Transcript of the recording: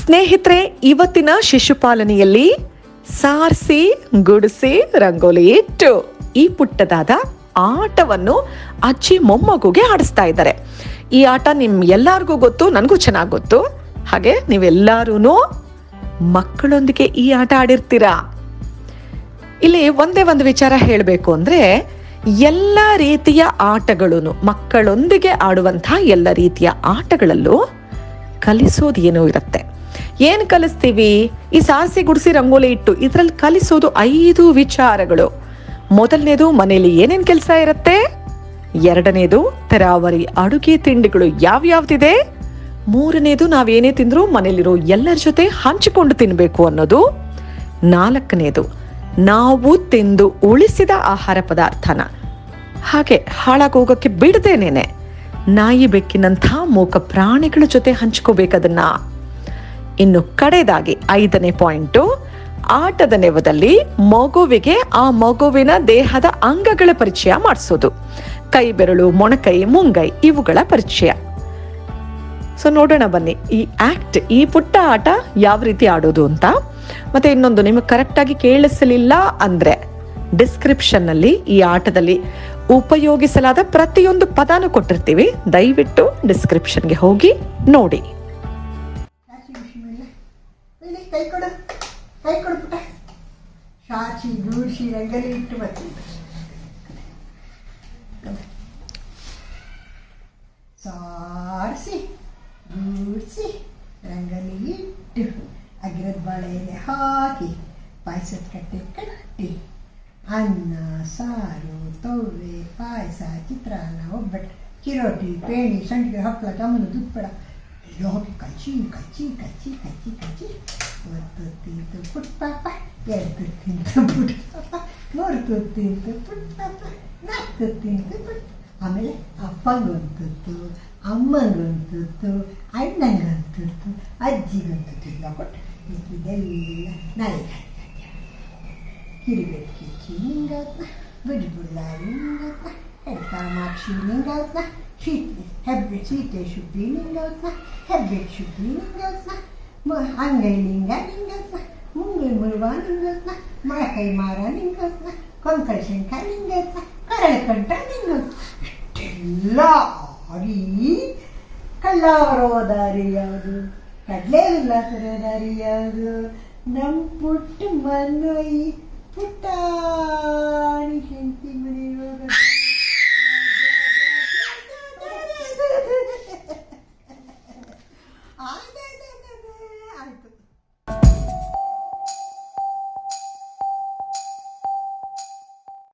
ಸ್ನೇಹಿತರೆ ಇವತ್ತಿನ ಶಿಶುಪಾಲನೆಯಲ್ಲಿ ಸಾರಿಸಿ ಗುಡಿಸಿ ರಂಗೋಲಿ ಇಟ್ಟು ಈ ಪುಟ್ಟದಾದ ಆಟವನ್ನು ಅಜ್ಜಿ ಮೊಮ್ಮಗುಗೆ ಆಡಿಸ್ತಾ ಇದ್ದಾರೆ ಈ ಆಟ ನಿಮ್ ಎಲ್ಲಾರ್ಗೂ ಗೊತ್ತು ನನಗೂ ಚೆನ್ನಾಗಿ ಗೊತ್ತು ಹಾಗೆ ನೀವೆಲ್ಲರೂ ಮಕ್ಕಳೊಂದಿಗೆ ಈ ಆಟ ಆಡಿರ್ತೀರಾ ಇಲ್ಲಿ ಒಂದೇ ಒಂದು ವಿಚಾರ ಹೇಳಬೇಕು ಅಂದ್ರೆ ಎಲ್ಲ ರೀತಿಯ ಆಟಗಳು ಮಕ್ಕಳೊಂದಿಗೆ ಆಡುವಂತಹ ಎಲ್ಲ ರೀತಿಯ ಆಟಗಳಲ್ಲೂ ಕಲಿಸೋದು ಏನೋ ಇರುತ್ತೆ ಏನ್ ಕಲಿಸ್ತೀವಿ ಈ ಸಾಸಿ ಗುಡಿಸಿ ರಂಗೋಲಿ ಇಟ್ಟು ಇದ್ರಲ್ಲಿ ಕಲಿಸೋದು ಐದು ವಿಚಾರಗಳು ಮೊದಲನೇದು ಮನೆಯಲ್ಲಿ ಏನೇನ್ ಕೆಲಸ ಇರುತ್ತೆ ಎರಡನೇದು ತರಾವರಿ ಅಡುಗೆ ತಿಂಡಿಗಳು ಯಾವ್ಯಾವ್ದಿದೆ ಮೂರನೇದು ನಾವೇನೇ ತಿಂದ್ರೂ ಮನೇಲಿರೋ ಎಲ್ಲರ ಜೊತೆ ಹಂಚಿಕೊಂಡು ತಿನ್ಬೇಕು ಅನ್ನೋದು ನಾಲ್ಕನೇದು ನಾವು ತಿಂದು ಉಳಿಸಿದ ಆಹಾರ ಪದಾರ್ಥನ ಹಾಗೆ ಹಾಳಾಗೋಗಕ್ಕೆ ಬಿಡದೇನೇನೆ ನಾಯಿ ಬೆಕ್ಕಿನಂಥ ಮೂಕ ಪ್ರಾಣಿಗಳ ಜೊತೆ ಹಂಚ್ಕೋಬೇಕದನ್ನ ಇನ್ನು ಕಡೆದಾಗಿ ಐದನೇ ಪಾಯಿಂಟು ಆಟದ ನೆವದಲ್ಲಿ ಮಗುವಿಗೆ ಆ ಮಗುವಿನ ದೇಹದ ಅಂಗಗಳ ಪರಿಚಯ ಮಾಡಿಸೋದು ಕೈ ಬೆರಳು ಮೊಣಕೈ ಮುಂಗೈ ಇವುಗಳ ಪರಿಚಯ ಸೊ ನೋಡೋಣ ಬನ್ನಿ ಈ ಆಕ್ಟ್ ಈ ಪುಟ್ಟ ಆಟ ಯಾವ ರೀತಿ ಆಡೋದು ಅಂತ ಮತ್ತೆ ಇನ್ನೊಂದು ನಿಮಗೆ ಕರೆಕ್ಟಾಗಿ ಕೇಳಿಸಲಿಲ್ಲ ಅಂದ್ರೆ ಡಿಸ್ಕ್ರಿಪ್ಷನ್ ನಲ್ಲಿ ಈ ಆಟದಲ್ಲಿ ಉಪಯೋಗಿಸಲಾದ ಪ್ರತಿಯೊಂದು ಪದಾನು ಕೊಟ್ಟಿರ್ತೀವಿ ದಯವಿಟ್ಟು ಡಿಸ್ಕ್ರಿಪ್ಷನ್ಗೆ ಹೋಗಿ ನೋಡಿ ಶಾಚಿ ಬಿಸಿ ಮೇಲೆ ಇಲ್ಲಿ ಕೈ ಕೊಡು ಕೈ ಕೊಡು ಪುಟ್ಟ ಶಾಚಿ ಗೂಡ್ಸಿ ರಂಗಲಿ ಇಟ್ಟು ಬರ್ತೀನಿ ಸಾರಿಸಿ ಗೂಡ್ಸಿ ರಂಗಲಿ ಇಟ್ಟು ಅಗ್ರದ ಬಾಳೆ ಎಲೆ ಹಾಕಿ ಪಾಯಸದ ಕಟ್ಟೆ ಕಟ್ಟಿ ಅನ್ನ ಸಾರು ತವ್ವೆ ಪಾಯಸ ಚಿತ್ರಾನ್ನ ಒಬ್ಬಟ್ಟು ಚಿರೋಟಿ ಪೇಣಿ ಸಂಡಿಗೆ ಹಪ್ಪಳ ಜಾಮೂನು ದುಪ್ಪಳ ಎಲ್ಲ ಹೋಗಿ ಕಚ್ಚಿ ಕಚ್ಚಿ ಕಚ್ಚಿ ಕಚ್ಚಿ ಕಚ್ಚಿ ಒಂದು ತಿಂತು ಪುಟ್ ಪಾಪ ಎರಡು ತಿಂತು ಪುಟ್ ಪಾಪ ಮೂರು ತುತ್ತು ತಿಂತು ಪುಟ್ ಪಾಪ ನಾಲ್ಕು ತಿಂತು ಪುಟ್ ಆಮೇಲೆ ಅಪ್ಪಂಗೊಂದು ತುತ್ತು ಅಮ್ಮಂಗೊಂದು ತುತ್ತು ಅಣ್ಣಂಗೊಂದು ತುತ್ತು ಅಜ್ಜಿಗೊಂದು ತುತ್ತು ಎಲ್ಲ ಕೊಟ್ಟು ಇದೆಲ್ಲ ನಾಯಿ ಕಿರಿಬೇಟ್ ಕಿಚ್ಚಿ ನಿಂಗತ್ನ ಬಿಡಿ ಬುಳ್ಳಾರಿ ನಿಂಗತ್ನ ಹೆಡ್ಕಾಮಾಕ್ಷಿ ನಿಂಗತ್ನ ಶೀತೆ ಹೆಬ್ಬೆ ಸೀತೆ ಶುದ್ಧಿ ನಿಂಗತ್ನ ಹೆಬ್ಬೆಟ್ ಶುದ್ಧಿ ನಿಂಗತ್ನ ಅಂಗೈ ಲಿಂಗ ನಿಂಗತ್ನ ಮುಂಗೈ ಮುಳುವ ನಿಂಗತ್ನ ಮೊಳಕೈ ಮಾರ ನಿಂಗತ್ನ ಕೊಂಕಳ ಶಂಕ ನಿಂಗತ್ನ ಕರಳ ಕಂಠ ನಿಂಗತ್ನ ಇಷ್ಟೆಲ್ಲ ಆಡಿ ಕಳ್ಳಾವರೋ ದಾರಿ ಯಾವುದು ಕಡಲೆ ಇಲ್ಲ ತರೋ ದಾರಿ ಯಾವುದು ನಮ್ಮ ಪುಟ್ಟ ಮನೋಯಿ ಪುಟ್ಟಾಣಿ ಹೆಂಡತಿ ಮನೆಯೊಳಗ